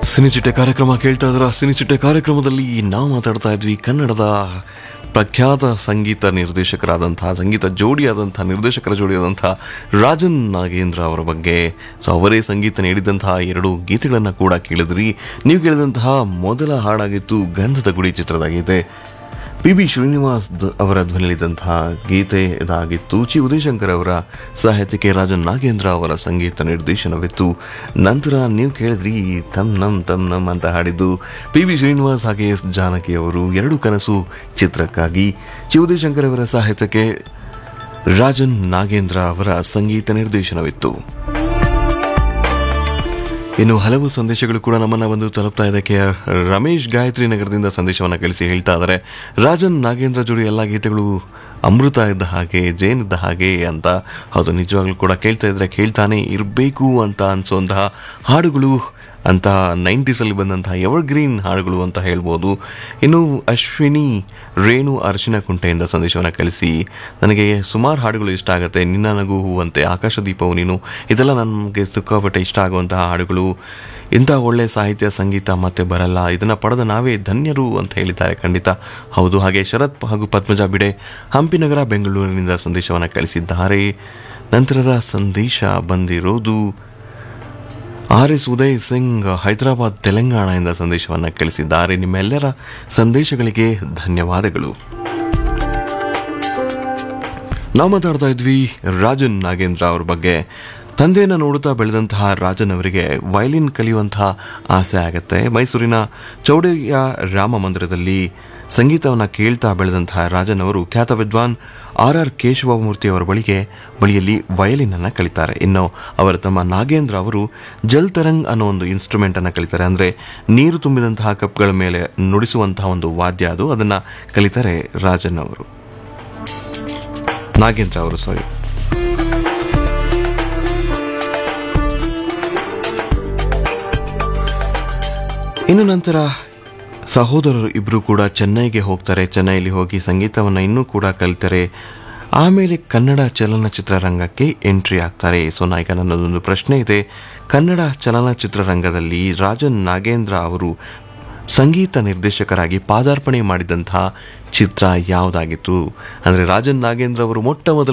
ಸಿನಿಚಿಟ್ಟೆ ಕಾರ್ಯಕ್ರಮ ಕೇಳ್ತಾ ಇದ್ರ ಸಿನಿಚಿಟ್ಟೆ ಕಾರ್ಯಕ್ರಮದಲ್ಲಿ ನಾವು ಮಾತಾಡ್ತಾ ಇದ್ವಿ ಕನ್ನಡದ ಪ್ರಖ್ಯಾತ ಸಂಗೀತ ನಿರ್ದೇಶಕರಾದಂತಹ ಸಂಗೀತ ಜೋಡಿಯಾದಂತಹ ನಿರ್ದೇಶಕರ ಜೋಡಿಯಾದಂತಹ ರಾಜನ್ ನಾಗೇಂದ್ರ ಅವರ ಬಗ್ಗೆ ಸೊ ಅವರೇ ಸಂಗೀತ ನೀಡಿದಂತಹ ಎರಡು ಗೀತೆಗಳನ್ನು ಕೂಡ ಕೇಳಿದ್ರಿ ನೀವು ಕೇಳಿದಂತಹ ಮೊದಲ ಹಾಡಾಗಿತ್ತು ಗಂಧದ ಗುಡಿ ಚಿತ್ರದ ಗೀತೆ ಪಿ ಬಿ ಶ್ರೀನಿವಾಸ್ ದ- ಅವರ ಧ್ವನಿಯಲ್ಲಿದ್ದಂತಹ ಗೀತೆ ಇದಾಗಿತ್ತು ಚಿ ಉದಯಶಂಕರ್ ಅವರ ಸಾಹಿತ್ಯಕ್ಕೆ ರಾಜನ್ ನಾಗೇಂದ್ರ ಅವರ ಸಂಗೀತ ನಿರ್ದೇಶನವಿತ್ತು ನಂತರ ನೀವು ಕೇಳಿದ್ರಿ ತಮ್ ನಮ್ ತಮ್ ನಮ್ ಅಂತ ಹಾಡಿದ್ದು ಪಿ ಬಿ ಶ್ರೀನಿವಾಸ್ ಹಾಗೆ ಎಸ್ ಜಾನಕಿ ಅವರು ಎರಡು ಕನಸು ಚಿತ್ರಕ್ಕಾಗಿ ಚಿ ಉದಯಶಂಕರ್ ಅವರ ಸಾಹಿತ್ಯಕ್ಕೆ ರಾಜನ್ ನಾಗೇಂದ್ರ ಅವರ ಸಂಗೀತ ನಿರ್ದೇಶನವಿತ್ತು ಇನ್ನು ಹಲವು ಸಂದೇಶಗಳು ಕೂಡ ನಮ್ಮನ್ನ ಬಂದು ತಲುಪ್ತಾ ಇದೆ ಕೆ ಆರ್ ರಮೇಶ್ ಗಾಯತ್ರಿ ನಗರದಿಂದ ಸಂದೇಶವನ್ನು ಕಳಿಸಿ ಹೇಳ್ತಾ ಇದ್ದಾರೆ ರಾಜನ್ ನಾಗೇಂದ್ರ ಜೋಡಿ ಎಲ್ಲ ಗೀತೆಗಳು ಅಮೃತ ಇದ್ದ ಹಾಗೆ ಜೇನ್ ಇದ್ದ ಹಾಗೆ ಅಂತ ಹೌದು ನಿಜವಾಗ್ಲೂ ಕೂಡ ಕೇಳ್ತಾ ಇದ್ರೆ ಕೇಳ್ತಾನೆ ಇರಬೇಕು ಅಂತ ಅನ್ಸೋಂತಹ ಹಾಡುಗಳು ಅಂತ ನೈಂಟೀಸಲ್ಲಿ ಬಂದಂತಹ ಎವರ್ ಗ್ರೀನ್ ಹಾಡುಗಳು ಅಂತ ಹೇಳ್ಬೋದು ಇನ್ನು ಅಶ್ವಿನಿ ರೇಣು ಅರ್ಶಿನ ಕುಂಟೆಯಿಂದ ಸಂದೇಶವನ್ನು ಕಳಿಸಿ ನನಗೆ ಸುಮಾರು ಹಾಡುಗಳು ಇಷ್ಟ ಆಗುತ್ತೆ ನಿನ್ನ ನಗು ಹೂವಂತೆ ಆಕಾಶ ದೀಪವು ನೀನು ಇದೆಲ್ಲ ನನಗೆ ಸಿಕ್ಕಾಪಟ್ಟೆ ಇಷ್ಟ ಆಗುವಂತಹ ಹಾಡುಗಳು ಇಂಥ ಒಳ್ಳೆ ಸಾಹಿತ್ಯ ಸಂಗೀತ ಮತ್ತೆ ಬರಲ್ಲ ಇದನ್ನು ಪಡೆದ ನಾವೇ ಧನ್ಯರು ಅಂತ ಹೇಳಿದ್ದಾರೆ ಖಂಡಿತ ಹೌದು ಹಾಗೆ ಶರತ್ ಹಾಗೂ ಪದ್ಮಜ ಬಿಡೆ ಹಂಪಿನಗರ ಬೆಂಗಳೂರಿನಿಂದ ಸಂದೇಶವನ್ನು ಕಳಿಸಿದ್ದಾರೆ ನಂತರದ ಸಂದೇಶ ಬಂದಿರೋದು ಆರ್ ಎಸ್ ಉದಯ್ ಸಿಂಗ್ ಹೈದರಾಬಾದ್ ತೆಲಂಗಾಣದಿಂದ ಸಂದೇಶವನ್ನು ಕಳಿಸಿದ್ದಾರೆ ನಿಮ್ಮೆಲ್ಲರ ಸಂದೇಶಗಳಿಗೆ ಧನ್ಯವಾದಗಳು ನಾವು ಮಾತಾಡ್ತಾ ಇದ್ವಿ ರಾಜನ್ ನಾಗೇಂದ್ರ ಅವ್ರ ಬಗ್ಗೆ ತಂದೆಯನ್ನು ನೋಡುತ್ತಾ ಬೆಳೆದಂತಹ ರಾಜನ್ ಅವರಿಗೆ ವಯಲಿನ್ ಕಲಿಯುವಂತಹ ಆಸೆ ಆಗುತ್ತೆ ಮೈಸೂರಿನ ಚೌಡಯ್ಯ ರಾಮ ಮಂದಿರದಲ್ಲಿ ಸಂಗೀತವನ್ನು ಕೇಳ್ತಾ ಬೆಳೆದಂತಹ ರಾಜನ್ ಅವರು ಖ್ಯಾತ ವಿದ್ವಾನ್ ಆರ್ ಆರ್ ಕೇಶವಮೂರ್ತಿ ಅವರ ಬಳಿಗೆ ಬಳಿಯಲ್ಲಿ ವಯಲಿನ್ ಅನ್ನು ಕಲಿತಾರೆ ಇನ್ನು ಅವರ ತಮ್ಮ ನಾಗೇಂದ್ರ ಅವರು ಜಲ್ ತರಂಗ್ ಅನ್ನೋ ಒಂದು ಇನ್ಸ್ಟ್ರೂಮೆಂಟ್ ಅನ್ನು ಕಲಿತಾರೆ ಅಂದ್ರೆ ನೀರು ತುಂಬಿದಂತಹ ಕಪ್ಗಳ ಮೇಲೆ ನುಡಿಸುವಂತಹ ಒಂದು ವಾದ್ಯ ಅದು ಅದನ್ನ ಕಲಿತಾರೆ ರಾಜನ್ ಅವರು ನಾಗೇಂದ್ರ ಅವರು ಸಾರಿ ಇನ್ನು ನಂತರ ಸಹೋದರರು ಇಬ್ಬರು ಕೂಡ ಚೆನ್ನೈಗೆ ಹೋಗ್ತಾರೆ ಚೆನ್ನೈಲಿ ಹೋಗಿ ಸಂಗೀತವನ್ನು ಇನ್ನೂ ಕೂಡ ಕಲಿತಾರೆ ಆಮೇಲೆ ಕನ್ನಡ ಚಲನಚಿತ್ರರಂಗಕ್ಕೆ ಎಂಟ್ರಿ ಆಗ್ತಾರೆ ಸೊ ನಾಯಕ ನನ್ನದೊಂದು ಪ್ರಶ್ನೆ ಇದೆ ಕನ್ನಡ ಚಲನಚಿತ್ರರಂಗದಲ್ಲಿ ರಾಜನ್ ನಾಗೇಂದ್ರ ಅವರು ಸಂಗೀತ ನಿರ್ದೇಶಕರಾಗಿ ಪಾದಾರ್ಪಣೆ ಮಾಡಿದಂತಹ ಚಿತ್ರ ಯಾವುದಾಗಿತ್ತು ಅಂದರೆ ರಾಜನ್ ನಾಗೇಂದ್ರ ಅವರು ಮೊಟ್ಟ ಮೊದಲ